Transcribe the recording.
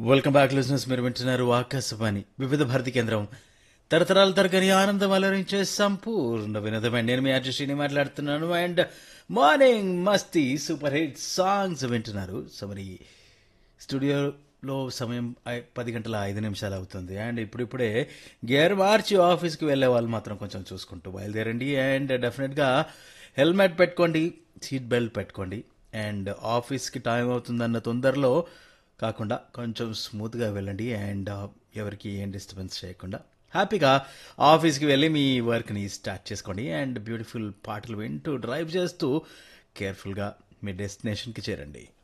welcome back లిజినెస్ మీరు వింటున్నారు ఆకాశవాణి వివిధ భారతి కేంద్రం తరతరాల తరగని ఆనందం అలరించే సంపూర్ణ వినోదమే నేను మీ అర్జుషిని మాట్లాడుతున్నాను and morning Masti super hit songs వింటున్నారు సో మరి స్టూడియోలో సమయం ఐ- పది గంటల ఐదు నిమిషాలు అవుతుంది అండ్ ఇప్పుడిప్పుడే గేర్ మార్చి ఆఫీస్కి వెళ్ళే వాళ్ళు మాత్రం కొంచెం చూసుకుంటూ బయలుదేరండి అండ్ డెఫినెట్గా హెల్మెట్ పెట్టుకోండి సీట్ బెల్ట్ పెట్టుకోండి అండ్ ఆఫీస్కి టైం అవుతుందన్న తొందరలో కాకుండా కొంచెం స్మూత్గా వెళ్ళండి అండ్ ఎవరికి ఏం డిస్టర్బెన్స్ చేయకుండా హ్యాపీగా ఆఫీస్కి వెళ్ళి మీ వర్క్ని స్టార్ట్ చేసుకోండి అండ్ బ్యూటిఫుల్ పాటలు వింటూ డ్రైవ్ చేస్తూ కేర్ఫుల్గా మీ డెస్టినేషన్కి చేరండి